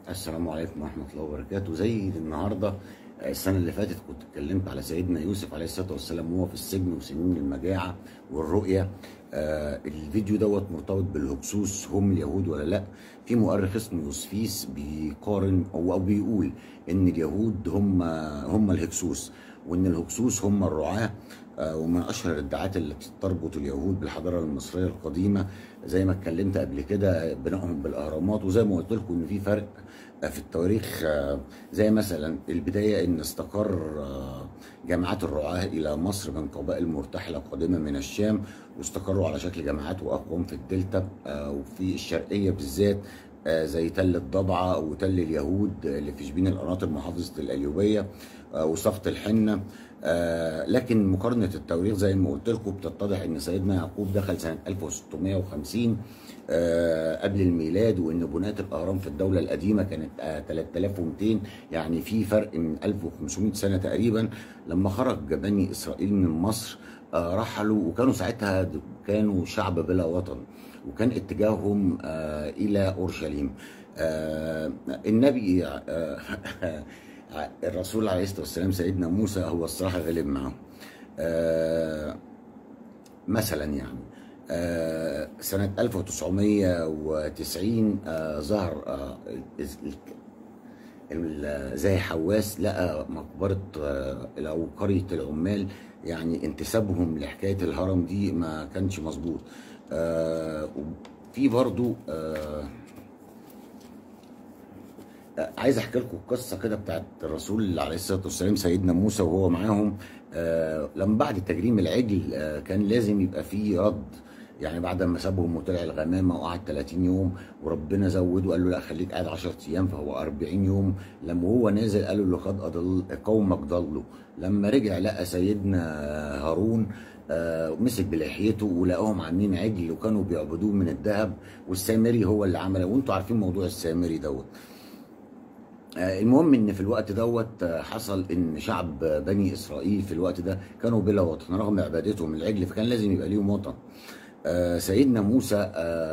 السلام عليكم ورحمة الله وبركاته زي النهاردة السنة اللي فاتت كنت اتكلمت على سيدنا يوسف عليه الصلاة والسلام وهو في السجن وسنين المجاعة والرؤية آه الفيديو دوت مرتبط بالهكسوس هم اليهود ولا لا في مؤرخ اسمه يوسفيس بيقارن او, أو بيقول ان اليهود هم هم الهكسوس وان الهكسوس هم الرعاة آه ومن اشهر الادعاءات اللي تربط اليهود بالحضاره المصريه القديمه زي ما اتكلمت قبل كده بنائهم بالاهرامات وزي ما قلت لكم ان في فرق آه في التواريخ آه زي مثلا البدايه ان استقر جماعات الرعاه الى مصر من قبائل مرتحله قادمه من الشام واستقروا على شكل جماعات واقوام في الدلتا وفي الشرقيه بالذات زي تل الضبعه وتل اليهود اللي في شبين القناطر محافظه القليوبيه وصفت الحنه لكن مقارنه التواريخ زي ما قلت لكم بتتضح ان سيدنا يعقوب دخل سنه 1650 قبل الميلاد وان بناء الاهرام في الدوله القديمه كانت 3200 يعني في فرق من 1500 سنه تقريبا لما خرج بني اسرائيل من مصر رحلوا وكانوا ساعتها كانوا شعب بلا وطن وكان اتجاههم الى اورشليم النبي الرسول عليه الصلاه والسلام سيدنا موسى هو الصراحه غلب معهم مثلا يعني سنة 1990 ظهر زي حواس لقى مقبرة أو قرية العمال يعني انتسابهم لحكاية الهرم دي ما كانش مظبوط في برضو عايز احكي لكم قصه كده بتاعت الرسول عليه الصلاه والسلام سيدنا موسى وهو معاهم آه لما بعد تجريم العجل آه كان لازم يبقى فيه رد يعني بعد ما سابهم وطلع الغمامه وقعد 30 يوم وربنا زوده قال له لا خليك قاعد 10 ايام فهو 40 يوم لما هو نازل قالوا له قد اضل قومك ضلوا لما رجع لقى سيدنا هارون آه مسك بلحيته ولقاهم عاملين عجل وكانوا بيعبدوه من الذهب والسامري هو اللي عمله وانتوا عارفين موضوع السامري دوت المهم ان في الوقت دوت حصل ان شعب بني اسرائيل في الوقت ده كانوا بلا وطن رغم عبادتهم العجل فكان لازم يبقى ليهم وطن سيدنا موسى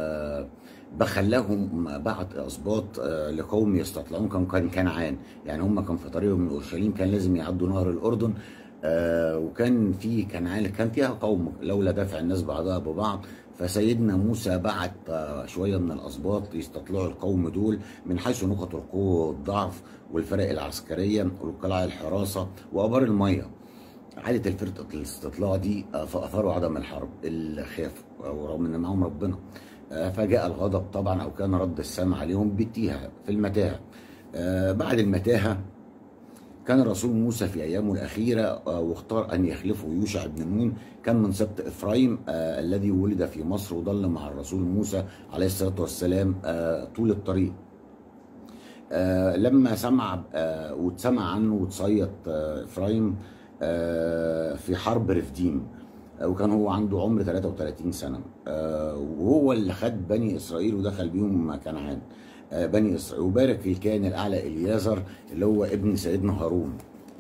بخلاهم بعت اسباط لقوم يستطلعون كان كان كنعان يعني هم كان في طريقهم من اورشليم كان لازم يعدوا نهر الاردن وكان في كنعان كان فيها قوم لولا دافع الناس بعضها ببعض فسيدنا موسى بعت شويه من الاسباط يستطلعوا القوم دول من حيث نقط القوه والضعف والفرق العسكريه والقلاع الحراسه وابار الميه عادة الفرقة الاستطلاع دي فأثاروا عدم الحرب اللي خافوا ورغم ان معاهم ربنا فجاء الغضب طبعا او كان رد السمع عليهم بالتيهة في المتاهة بعد المتاهة كان الرسول موسى في ايامه الاخيره واختار ان يخلفه يوشع بن نون كان من سبط افرايم آه الذي ولد في مصر وظل مع الرسول موسى عليه الصلاه والسلام آه طول الطريق آه لما سمع آه واتسمع عنه وتصيط آه افرايم آه في حرب رفديم آه وكان هو عنده عمر 33 سنه آه وهو اللي خد بني اسرائيل ودخل بيهم كنعان بني اسرائيل وبارك في الكائن الاعلى اليازر اللي هو ابن سيدنا هارون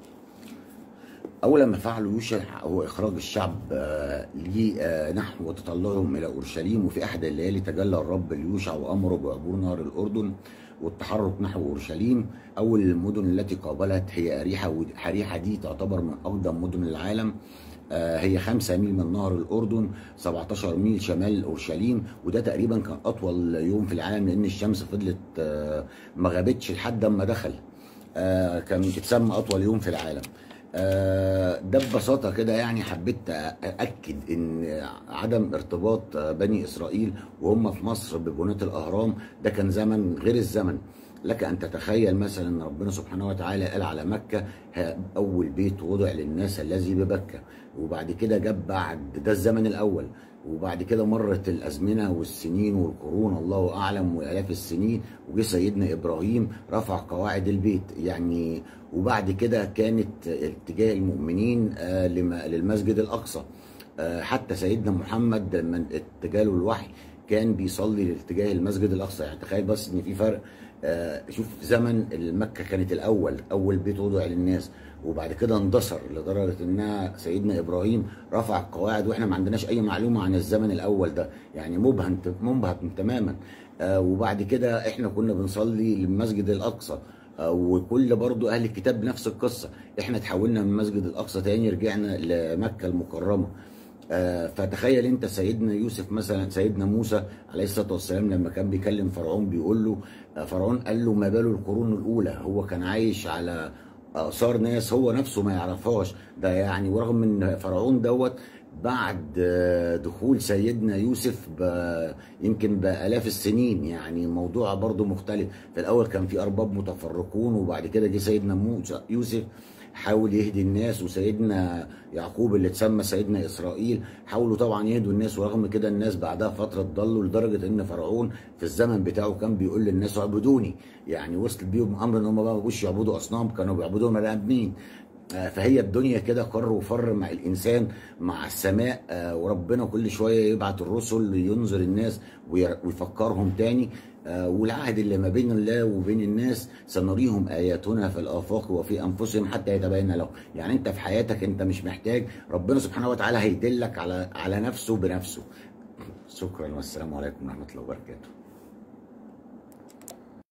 اول ما فعله يوشع هو اخراج الشعب نحو تطلعهم الى اورشليم وفي احد الليالي تجلى الرب ليوشع وامره بعبور نهر الاردن والتحرك نحو اورشليم اول المدن التي قابلت هي اريحه واريحه دي تعتبر من اقدم مدن العالم هي 5 ميل من نهر الاردن 17 ميل شمال اورشليم وده تقريبا كان اطول يوم في العالم لان الشمس فضلت ما غابتش لحد اما دخل كان بتسمى اطول يوم في العالم ده ببساطة كده يعني حبيت أأكد إن عدم ارتباط بني إسرائيل وهم في مصر ببناة الأهرام ده كان زمن غير الزمن لك ان تتخيل مثلا ان ربنا سبحانه وتعالى قال على مكه اول بيت وضع للناس الذي ببكه وبعد كده جاب بعد ده الزمن الاول وبعد كده مرت الازمنه والسنين والقرون الله اعلم والاف السنين وجه سيدنا ابراهيم رفع قواعد البيت يعني وبعد كده كانت اتجاه المؤمنين للمسجد الاقصى حتى سيدنا محمد لما اتجاه له الوحي كان بيصلي لاتجاه المسجد الاقصى يعني تخيل بس ان في فرق آه، شوف زمن مكه كانت الاول اول بيت وضع للناس وبعد كده اندثر لدرجه انها سيدنا ابراهيم رفع القواعد واحنا ما عندناش اي معلومه عن الزمن الاول ده يعني مبهم مبهم تماما آه، وبعد كده احنا كنا بنصلي للمسجد الاقصى آه، وكل برضو اهل الكتاب نفس القصه احنا تحولنا من مسجد الاقصى تاني رجعنا لمكه المكرمه آه، فتخيل انت سيدنا يوسف مثلا سيدنا موسى عليه الصلاه والسلام لما كان بيكلم فرعون بيقول له آه، فرعون قال له ما بال القرون الاولى هو كان عايش على اثار ناس هو نفسه ما يعرفهاش ده يعني ورغم ان فرعون دوت بعد آه، دخول سيدنا يوسف ب- يمكن بآلاف السنين يعني الموضوع برضو مختلف في الأول كان في أرباب متفرقون وبعد كده جه سيدنا موسى يوسف حاول يهدي الناس وسيدنا يعقوب اللي اتسمى سيدنا إسرائيل حاولوا طبعا يهدوا الناس ورغم كده الناس بعدها فترة ضلوا لدرجة إن فرعون في الزمن بتاعه كان بيقول للناس اعبدوني يعني وصل بيهم أمر إن هم بقى ما بقوش يعبدوا أصنام كانوا بيعبدوا بني آدمين آه، فهي الدنيا كده قر وفر مع الانسان مع السماء آه، وربنا كل شويه يبعت الرسل ينذر الناس وير- ويفكرهم تاني آه، والعهد اللي ما بين الله وبين الناس سنريهم اياتنا في الافاق وفي انفسهم حتى يتبين لهم يعني انت في حياتك انت مش محتاج ربنا سبحانه وتعالى هيدلك على على نفسه بنفسه شكرا والسلام عليكم ورحمه الله وبركاته